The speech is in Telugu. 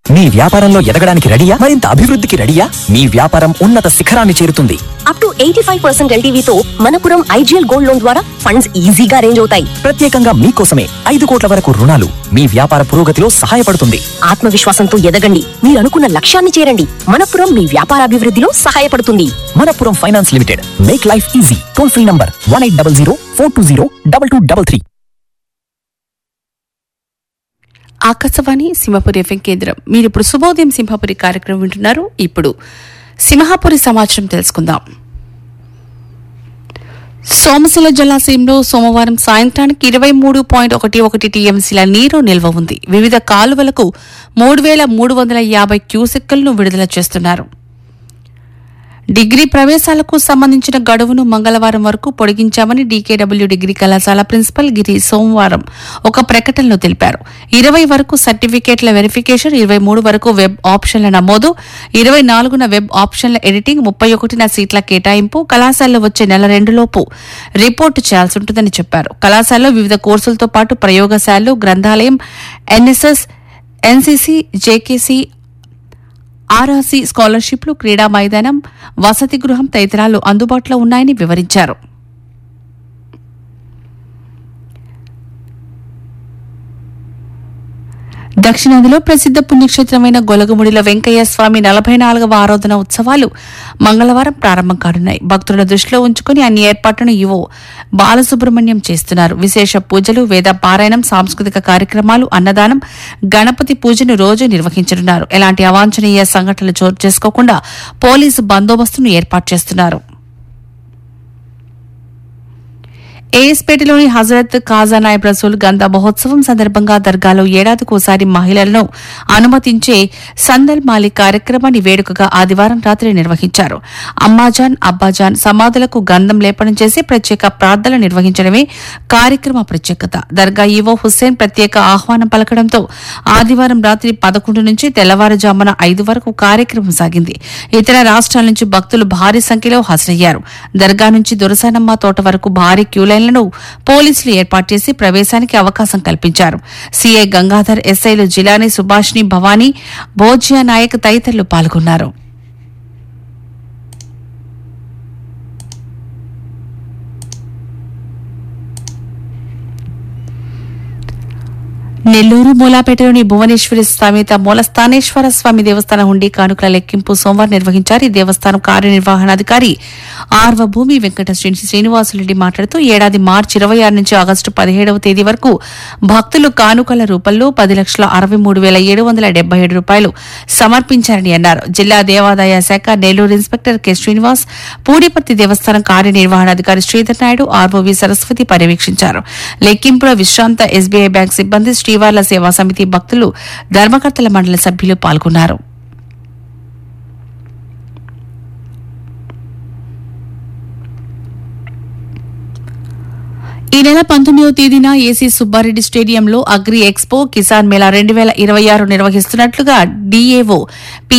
మీ వ్యాపారంలో ఎదగడానికి రెడీయా మరింత అభివృద్ధికి రెడీయా మీ వ్యాపారం ఉన్నత శిఖరాన్ని చేరుతుంది up to eighty five percent ఎల్టీవీతో మనపురం ఐజీఎల్ గోల్డ్ లోన్ ద్వారా ఫండ్స్ ఈజీగా అరేంజ్ అవుతాయి ప్రత్యేకంగా మీకోసమే ఐదు కోట్ల వరకు రుణాలు మీ వ్యాపార పురోగతిలో సహాయపడుతుంది ఆత్మవిశ్వాసంతో ఎదగండి మీరు అనుకున్న లక్ష్యాన్ని చేరండి మనపురం మీ వ్యాపార అభివృద్ధిలో సహాయపడుతుంది Manappuram finance limited make life easy toll free number one eight double zero four two zero double two double three Akashvani Simhapuri FM కేంద్రం మీరు ఇప్పుడు శుభోదయం సింహపురి కార్యక్రమం వింటున్నారు ఇప్పుడు సింహాపురి సమాచారం తెలుసుకుందాం సోమశిల జలాశయంలో సోమవారం సాయంత్రానికి ఇరవై మూడు పాయింట్ ఒకటి ఒకటి టీఎంసీల నీరు నిల్వ ఉంది వివిధ కాలువలకు మూడు వేల మూడు వందల యాభై క్యూసెక్కులను విడుదల చేస్తున్నారు డిగ్రీ ప్రవేశాలకు సంబంధించిన గడువును మంగళవారం వరకు పొడిగించామని డీకేడబ్ల్యూ డిగ్రీ కళాశాల ప్రిన్సిపల్ గిరి సోమవారం ఒక ప్రకటనలో తెలిపారు ఇరవై వరకు సర్టిఫికేట్ల వెరిఫికేషన్ ఇరవై మూడు వరకు వెబ్ ఆప్షన్ల నమోదు ఇరవై నాలుగున వెబ్ ఆప్షన్ల ఎడిటింగ్ ముప్పై ఒకటిన సీట్ల కేటాయింపు కళాశాలలో వచ్చే నెల రెండులోపు రిపోర్టు చేయాల్సి ఉంటుందని చెప్పారు కళాశాలలో వివిధ కోర్సులతో పాటు ప్రయోగశాలలు గ్రంథాలయం ఎన్ఎస్ఎస్ ఎన్సీసీ జేకేసీ ఆర్ఆర్సీ స్కాలర్షిప్లు క్రీడా మైదానం వసతి గృహం తదితరాలు అందుబాటులో ఉన్నాయని వివరించారు దక్షిణాదిలో ప్రసిద్ధ పుణ్యక్షేత్రమైన గొలగముడిలో వెంకయ్య స్వామి నలభై నాలుగవ ఆరాధన ఉత్సవాలు మంగళవారం ప్రారంభం కానున్నాయి భక్తుల దృష్టిలో ఉంచుకుని అన్ని ఏర్పాట్లను ఇవో బాలసుబ్రహ్మణ్యం చేస్తున్నారు విశేష పూజలు వేద పారాయణం సాంస్కృతిక కార్యక్రమాలు అన్నదానం గణపతి పూజను రోజు నిర్వహించనున్నారు ఎలాంటి అవాంఛనీయ సంఘటనలు చోటు చేసుకోకుండా పోలీసు బందోబస్తును ఏర్పాటు చేస్తున్నారు ఏఎస్పేటలోని హజరత్ ఖాజా నాయబ్ రసూల్ గంధ మహోత్సవం సందర్భంగా దర్గాలో ఏడాదికోసారి మహిళలను అనుమతించే సందల్ మాలి కార్యక్రమాన్ని వేడుకగా ఆదివారం రాత్రి నిర్వహించారు అమ్మాజాన్ అబ్బాజాన్ సమాధులకు గంధం లేపనం చేసి ప్రత్యేక ప్రార్థనలు నిర్వహించడమే కార్యక్రమ ప్రత్యేకత దర్గా ఈవో హుస్సేన్ ప్రత్యేక ఆహ్వానం పలకడంతో ఆదివారం రాత్రి పదకొండు నుంచి తెల్లవారుజామున ఐదు వరకు కార్యక్రమం సాగింది ఇతర రాష్ట్రాల నుంచి భక్తులు భారీ సంఖ్యలో హాజరయ్యారు దర్గా నుంచి దొరసానమ్మ తోట వరకు భారీ క్యూలైన్లను పోలీసులు ఏర్పాటు చేసి ప్రవేశానికి అవకాశం కల్పించారు సీఐ గంగాధర్ ఎస్ఐలు జిలానీ సుభాష్ని భవానీ భోజ్యా నాయక్ తదితరులు పాల్గొన్నారు నెల్లూరు మూలాపేటలోని భువనేశ్వరి సమేత మూలస్థానేశ్వర స్వామి దేవస్థాన హుండీ కానుకల లెక్కింపు సోమవారం నిర్వహించారు ఈ దేవస్థానం కార్యనిర్వహణాధికారి ఆర్వ భూమి వెంకట శ్రీ శ్రీనివాసులరెడ్డి మాట్లాడుతూ ఏడాది మార్చి ఇరవై ఆరు నుంచి ఆగస్టు పదిహేడవ తేదీ వరకు భక్తులు కానుకల రూపంలో పది లక్షల అరవై మూడు వేల ఏడు వందల డెబ్బై ఏడు రూపాయలు సమర్పించారని అన్నారు జిల్లా దేవాదాయ శాఖ నెల్లూరు ఇన్స్పెక్టర్ కె శ్రీనివాస్ పూడిపర్తి దేవస్థానం కార్యనిర్వహణాధికారి శ్రీధర్ నాయుడు ఆర్ఓవి సరస్వతి పర్యవేక్షించారు లెక్కింపులో విశ్రాంత ఎస్బీఐ బ్యాంక్ సిబ్బంది శ్రీవార్ల సేవా సమితి భక్తులు ధర్మకర్తల మండలి సభ్యులు పాల్గొన్నారు ఈ నెల పంతొమ్మిదవ తేదీన ఏసీ సుబ్బారెడ్డి స్టేడియంలో అగ్రి ఎక్స్పో కిసాన్ మేళా రెండు వేల ఇరవై ఆరు నిర్వహిస్తున్నట్లుగా డీఏఓ పి